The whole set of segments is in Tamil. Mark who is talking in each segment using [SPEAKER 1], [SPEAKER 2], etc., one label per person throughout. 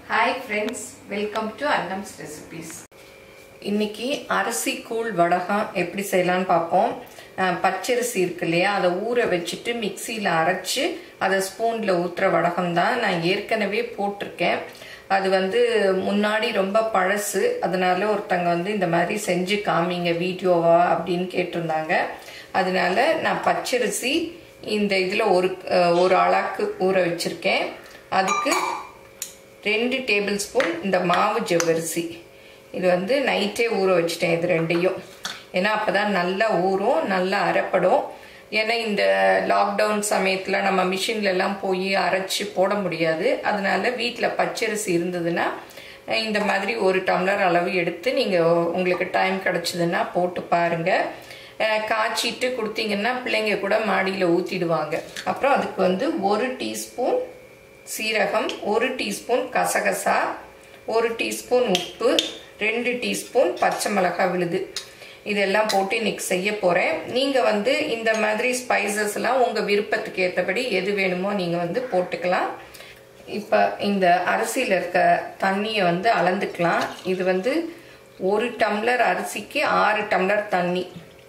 [SPEAKER 1] hi friends welcome to Annam's recipes இன்னைக்கு அரிசி கூழ் வடகம் எப்படி செய்யலாம்னு பார்ப்போம் அஹ் பச்சரிசி இருக்கு இல்லையா அதை ஊற வச்சுட்டு மிக்சியில் அரைச்சு அதை ஸ்பூனில் ஊற்றுற வடகம் தான் நான் ஏற்கனவே போட்டிருக்கேன் அது வந்து முன்னாடி ரொம்ப பழசு அதனால ஒருத்தங்க வந்து இந்த மாதிரி செஞ்சு காமிங்க வீடியோவா அப்படின்னு கேட்டிருந்தாங்க அதனால நான் பச்சரிசி இந்த இதில் ஒரு அஹ் ஒரு அளாக்கு ஊற வச்சுருக்கேன் அதுக்கு ரெண்டு டேபிள் ஸ்பூன் இந்த மாவு ஜவ்வரிசி இது வந்து நைட்டே ஊற வச்சுட்டேன் இது ரெண்டையும் ஏன்னா அப்போ தான் நல்லா ஊறும் நல்லா அரைப்படும் ஏன்னா இந்த லாக்டவுன் சமயத்தில் நம்ம மிஷின்லலாம் போய் அரைச்சி போட முடியாது அதனால வீட்டில் பச்சரிசி இருந்ததுன்னா இந்த மாதிரி ஒரு டம்ளர் அளவு எடுத்து நீங்கள் உங்களுக்கு டைம் கிடச்சிதுன்னா போட்டு பாருங்கள் காய்ச்சிட்டு கொடுத்தீங்கன்னா பிள்ளைங்க கூட மாடியில் ஊற்றிடுவாங்க அப்புறம் அதுக்கு வந்து ஒரு டீஸ்பூன் சீரகம் ஒரு டீஸ்பூன் கசகசா ஒரு டீஸ்பூன் உப்பு ரெண்டு டீஸ்பூன் பச்சை மிளகாய் விழுது இதெல்லாம் போட்டு இன்னைக்கு செய்ய போகிறேன் நீங்கள் வந்து இந்த மாதிரி ஸ்பைசஸ் எல்லாம் உங்கள் விருப்பத்துக்கு ஏற்றபடி எது வேணுமோ நீங்கள் வந்து போட்டுக்கலாம் இப்போ இந்த அரிசியில் இருக்க தண்ணியை வந்து அளந்துக்கலாம் இது வந்து ஒரு டம்ளர் அரிசிக்கு ஆறு டம்ளர் தண்ணி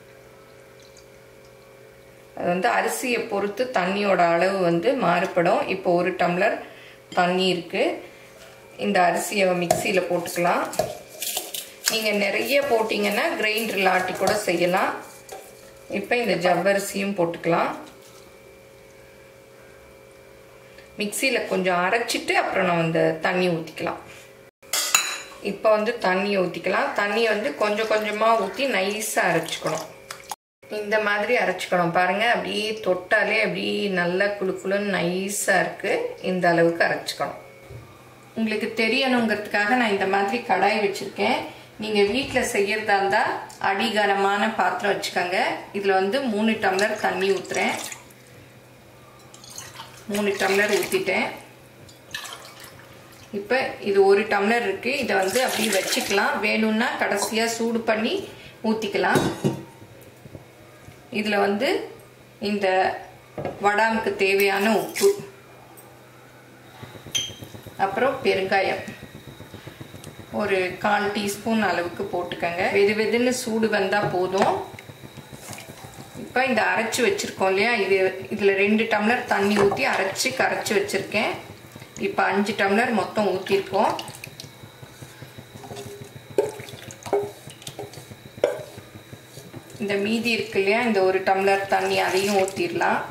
[SPEAKER 1] அது வந்து அரிசியை பொறுத்து தண்ணியோட அளவு வந்து மாறுபடும் இப்போ ஒரு டம்ளர் தண்ணி இருக்குது இந்த அரிசியை மிக்சியில் போட்டுக்கலாம் நீங்கள் நிறைய போட்டிங்கன்னா கிரைண்டரில் ஆட்டி கூட செய்யலாம் இப்போ இந்த ஜவ்வரிசியும் போட்டுக்கலாம் மிக்சியில் கொஞ்சம் அரைச்சிட்டு அப்புறம் நம்ம இந்த தண்ணி ஊற்றிக்கலாம் இப்போ வந்து தண்ணியை ஊற்றிக்கலாம் தண்ணியை வந்து கொஞ்சம் கொஞ்சமாக ஊற்றி நைஸாக அரைச்சிக்கணும் இந்த மாதிரி அரைச்சிக்கணும் பாருங்க அப்படியே தொட்டாலே அப்படியே நல்லா குழு குழுன்னு நைஸாக இருக்குது இந்த அளவுக்கு அரைச்சிக்கணும் உங்களுக்கு தெரியணுங்கிறதுக்காக நான் இந்த மாதிரி கடாய் வச்சுருக்கேன் நீங்கள் வீட்டில் செய்யறதா இருந்தால் அடிகனமான பாத்திரம் வச்சுக்கோங்க இதில் வந்து மூணு டம்ளர் தண்ணி ஊற்றுறேன் மூணு டம்ளர் ஊற்றிட்டேன் இப்போ இது ஒரு டம்ளர் இருக்குது இதை வந்து அப்படியே வச்சுக்கலாம் வேணும்னா கடைசியாக சூடு பண்ணி ஊற்றிக்கலாம் இதில் வந்து இந்த வடாமுக்கு தேவையான உப்பு அப்புறம் பெருங்காயம் ஒரு கால் டீஸ்பூன் அளவுக்கு போட்டுக்கோங்க வெது வெதுன்னு சூடு வந்தால் போதும் இப்போ இந்த அரைச்சி வச்சுருக்கோம் இல்லையா இது இதில் ரெண்டு டம்ளர் தண்ணி ஊற்றி அரைச்சி கரைச்சி வச்சுருக்கேன் இப்போ அஞ்சு டம்ளர் மொத்தம் ஊற்றிருக்கோம் இந்த மீதி இருக்கு இல்லையா இந்த ஒரு டம்ளர் தண்ணி அதையும் ஊற்றிடலாம்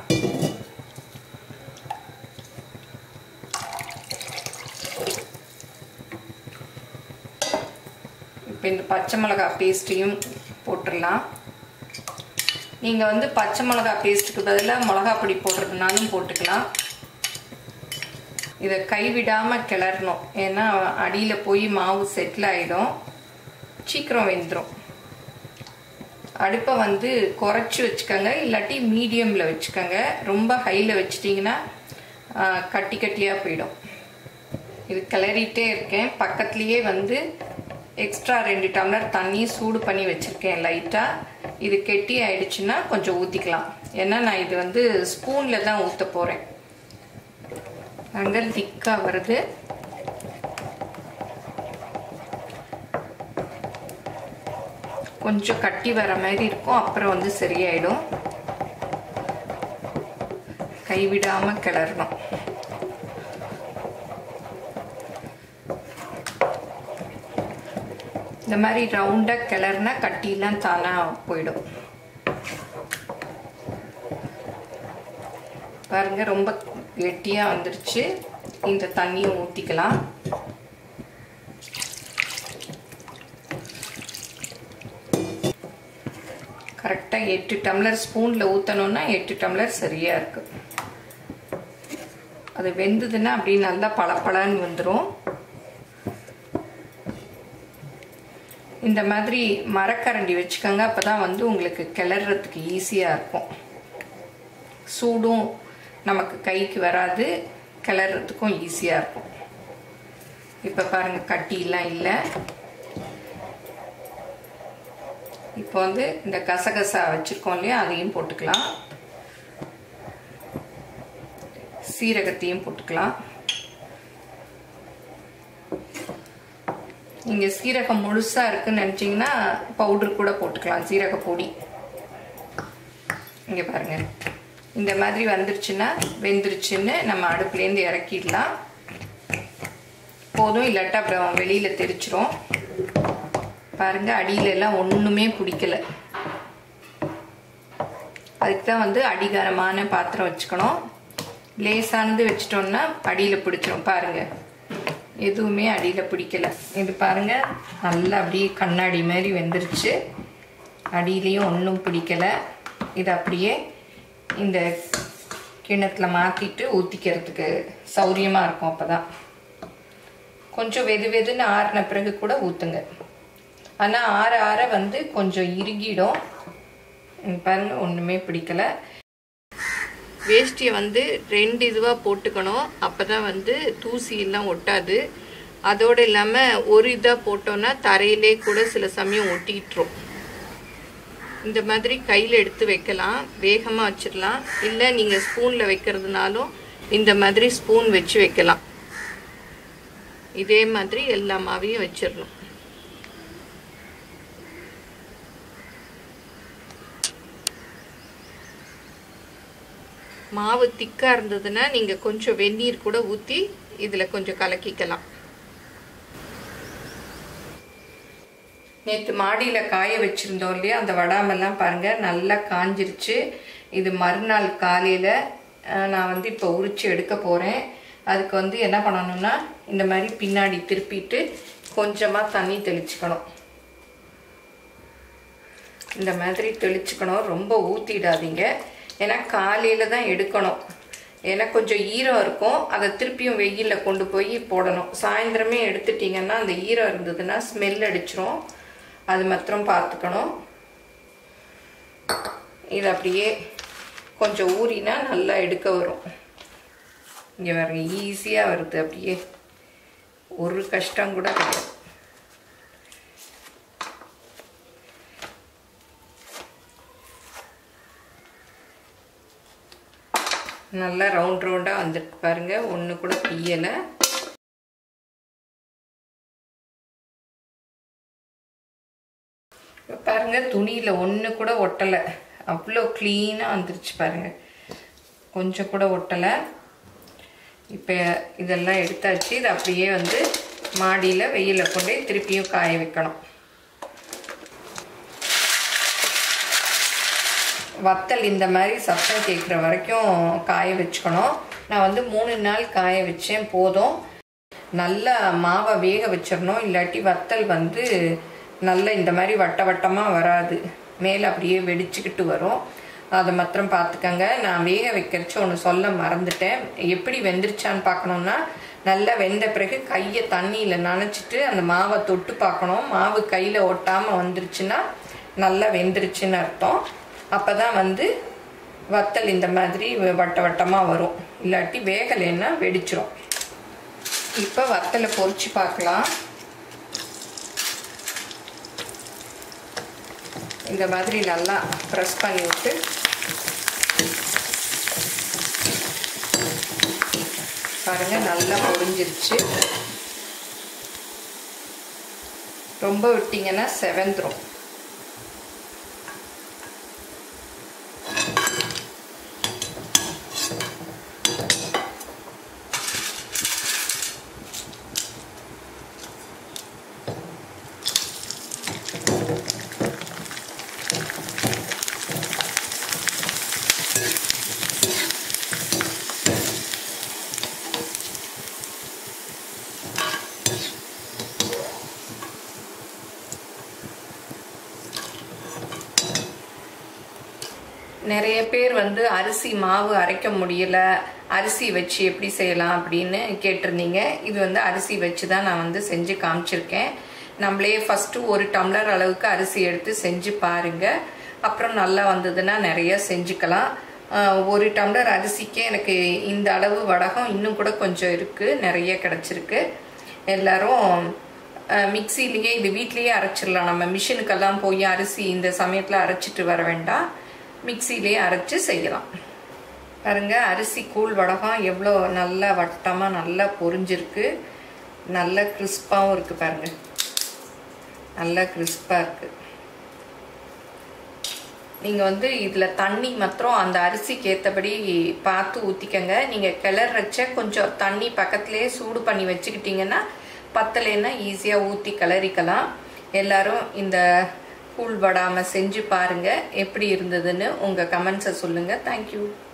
[SPEAKER 1] இப்போ இந்த பச்சை மிளகாய் பேஸ்ட்டையும் போட்டுடலாம் நீங்கள் வந்து பச்சை மிளகாய் பேஸ்ட்டுக்கு பதிலாக மிளகா பொடி போடுறதுனாலும் போட்டுக்கலாம் இதை கைவிடாமல் கிளறணும் ஏன்னா அடியில் போய் மாவு செட்டில் ஆகிடும் சீக்கிரம் வெந்துடும் அடுப்பை வந்து குறைச்சி வச்சுக்கோங்க இல்லாட்டி மீடியமில் வச்சுக்கோங்க ரொம்ப ஹையில் வச்சிட்டிங்கன்னா கட்டி கட்டியாக போயிடும் இது கிளறிட்டே இருக்கேன் பக்கத்துலேயே வந்து எக்ஸ்ட்ரா ரெண்டு டம்ளர் தண்ணி சூடு பண்ணி வச்சுருக்கேன் லைட்டாக இது கெட்டி ஆயிடுச்சுன்னா கொஞ்சம் ஊற்றிக்கலாம் ஏன்னா நான் இது வந்து ஸ்பூனில் தான் ஊற்ற போகிறேன் அங்கே திக்காக வருது கொஞ்சம் கட்டி வர மாதிரி இருக்கும் அப்புறம் வந்து சரியாயிடும் கைவிடாம கிளறணும் இந்த மாதிரி ரவுண்டாக கிளறுனா கட்டிலாம் தானாக போயிடும் பாருங்க ரொம்ப கெட்டியாக வந்துருச்சு இந்த தண்ணியை ஊற்றிக்கலாம் கரெக்டாக எட்டு டம்ளர் ஸ்பூனில் ஊற்றணுன்னா எட்டு டம்ளர் சரியாக இருக்கு அது வெந்ததுன்னா அப்படி நல்லா பளபளன்னு வந்துடும் இந்த மாதிரி மரக்கரண்டி வச்சுக்கோங்க அப்போ தான் வந்து உங்களுக்கு கிளறதுக்கு ஈஸியாக இருக்கும் சூடும் நமக்கு கைக்கு வராது கிளறதுக்கும் ஈஸியாக இருக்கும் இப்போ பாருங்கள் கட்டிலாம் இல்லை இப்போ வந்து இந்த கசகசா வச்சுருக்கோம் இல்லையா அதையும் போட்டுக்கலாம் சீரகத்தையும் போட்டுக்கலாம் நீங்கள் சீரகம் முழுசாக இருக்குன்னு நினச்சிங்கன்னா பவுட்ரு கூட போட்டுக்கலாம் சீரக பொடி இங்கே பாருங்க இந்த மாதிரி வந்துருச்சுன்னா வெந்துருச்சுன்னு நம்ம அடுப்புலேருந்து இறக்கிடலாம் போதும் இல்லாட்டா அப்புறம் வெளியில் தெரிச்சிரும் பாருங்க அடியில எல்லாம் ஒன்றுமே பிடிக்கல அதுக்கு தான் வந்து அடிகாரமான பாத்திரம் வச்சுக்கணும் லேசானது வச்சிட்டோம்னா அடியில் பிடிச்சிரும் பாருங்க எதுவுமே அடியில் பிடிக்கல இது பாருங்க நல்லா அப்படியே கண்ணாடி மாதிரி வெந்துருச்சு அடியிலையும் ஒன்றும் பிடிக்கல இது அப்படியே இந்த கிண்ணத்துல மாற்றிட்டு ஊற்றிக்கிறதுக்கு சௌரியமாக இருக்கும் அப்போ தான் கொஞ்சம் வெது வெதுன்னு ஆறின பிறகு கூட ஊற்றுங்க ஆனால் ஆற ஆற வந்து கொஞ்சம் இறுகிடும் பாருங்க ஒன்றுமே பிடிக்கல வேஷ்டியை வந்து ரெண்டு இதுவாக போட்டுக்கணும் அப்போ தான் வந்து தூசி எல்லாம் ஒட்டாது அதோடு இல்லாமல் ஒரு இதாக போட்டோன்னா தரையிலே கூட சில சமயம் ஒட்டிக்கிட்டுரும் இந்த மாதிரி கையில் எடுத்து வைக்கலாம் வேகமாக வச்சிடலாம் இல்லை நீங்கள் ஸ்பூனில் வைக்கிறதுனாலும் இந்த மாதிரி ஸ்பூன் வச்சு வைக்கலாம் இதே மாதிரி எல்லா மாவையும் வச்சிடணும் மாவு திக்காக இருந்ததுன்னா நீங்கள் கொஞ்சம் வெந்நீர் கூட ஊற்றி இதில் கொஞ்சம் கலக்கிக்கலாம் நேற்று மாடியில் காய வச்சுருந்தோம் இல்லையா அந்த வடாமெல்லாம் பாருங்கள் நல்லா காஞ்சிருச்சு இது மறுநாள் காலையில் நான் வந்து இப்போ உரிச்சு எடுக்க போகிறேன் அதுக்கு வந்து என்ன பண்ணணும்னா இந்த மாதிரி பின்னாடி திருப்பிட்டு கொஞ்சமாக தண்ணி தெளிச்சுக்கணும் இந்த மாதிரி தெளிச்சுக்கணும் ரொம்ப ஊற்றிடாதீங்க ஏன்னா காலையில் தான் எடுக்கணும் ஏன்னா கொஞ்சம் ஈரம் இருக்கும் அதை திருப்பியும் வெயிலில் கொண்டு போய் போடணும் சாயந்தரமே எடுத்துட்டிங்கன்னா அந்த ஈரம் இருந்ததுன்னா ஸ்மெல் அடிச்சிரும் அது மாத்திரம் பார்த்துக்கணும் இது அப்படியே கொஞ்சம் ஊறினா நல்லா எடுக்க வரும் இங்கே பாருங்க ஈஸியாக வருது அப்படியே ஒரு கஷ்டம் கூட கிடையாது நல்லா ரவுண்ட் ரவுண்டாக வந்துட்டு பாருங்க ஒன்று கூட பியலை பாருங்க துணியில் ஒன்று கூட ஒட்டலை அவ்வளோ க்ளீனாக வந்துருச்சு பாருங்க கொஞ்சம் கூட ஒட்டலை இப்போ இதெல்லாம் எடுத்தாச்சு இது அப்படியே வந்து மாடியில் வெயிலில் கொண்டு திருப்பியும் காய வைக்கணும் வத்தல் இந்த மாதிரி சத்தம் கேட்குற வரைக்கும் காய வச்சுக்கணும் நான் வந்து மூணு நாள் காய வச்சேன் போதும் நல்லா மாவை வேக வச்சிடணும் இல்லாட்டி வத்தல் வந்து நல்ல இந்த மாதிரி வட்ட வட்டமாக வராது மேலே அப்படியே வெடிச்சுக்கிட்டு வரும் அதை மாத்திரம் பார்த்துக்கங்க நான் வேக வைக்கிறச்சு ஒன்று சொல்ல மறந்துட்டேன் எப்படி வெந்துருச்சான்னு பார்க்கணுன்னா நல்லா வெந்த பிறகு கையை தண்ணியில் நனைச்சிட்டு அந்த மாவை தொட்டு பார்க்கணும் மாவு கையில் ஒட்டாமல் வந்துருச்சுன்னா நல்லா வெந்துருச்சுன்னு அர்த்தம் அப்போ தான் வந்து வத்தல் இந்த மாதிரி வட்ட வட்டமாக வரும் இல்லாட்டி வேகலைன்னா வெடிச்சிரும் இப்போ வத்தலை பொறிச்சு பார்க்கலாம் இந்த மாதிரி நல்லா ப்ரெஸ் பண்ணி விட்டு பாருங்க நல்லா பொரிஞ்சிருச்சு ரொம்ப விட்டிங்கன்னா செவந்துரும் நிறைய பேர் வந்து அரிசி மாவு அரைக்க முடியல அரிசி வச்சு எப்படி செய்யலாம் அப்படின்னு கேட்டிருந்தீங்க இது வந்து அரிசி வச்சு தான் நான் வந்து செஞ்சு காமிச்சிருக்கேன் நம்மளே ஃபஸ்ட்டு ஒரு டம்ளர் அளவுக்கு அரிசி எடுத்து செஞ்சு பாருங்க அப்புறம் நல்லா வந்ததுன்னா நிறைய செஞ்சுக்கலாம் ஒரு டம்ளர் அரிசிக்கே எனக்கு இந்த அளவு வடகம் இன்னும் கூட கொஞ்சம் இருக்குது நிறைய கிடச்சிருக்கு எல்லாரும் மிக்சிலேயே இது வீட்லேயே அரைச்சிடலாம் நம்ம மிஷினுக்கெல்லாம் போய் அரிசி இந்த சமயத்தில் அரைச்சிட்டு வர வேண்டாம் மிக்சிலேயே அரைச்சி செய்யலாம் பாருங்க அரிசி கூழ் வடகம் எவ்வளோ நல்லா வட்டமாக நல்லா பொரிஞ்சிருக்கு நல்ல கிறிஸ்பாகவும் இருக்குது பாருங்க நல்லா கிறிஸ்பாக இருக்குது நீங்கள் வந்து இதில் தண்ணி மாத்திரம் அந்த அரிசிக்கு ஏற்றபடி பார்த்து ஊற்றிக்கங்க நீங்கள் கிளறச்ச கொஞ்சம் தண்ணி பக்கத்துலேயே சூடு பண்ணி வச்சுக்கிட்டிங்கன்னா பத்தலைன்னா ஈஸியாக ஊற்றி கிளறிக்கலாம் எல்லாரும் இந்த கூழ் வடாமல் செஞ்சு பாருங்கள் எப்படி இருந்ததுன்னு உங்கள் கமெண்ட்ஸை சொல்லுங்கள் தேங்க்யூ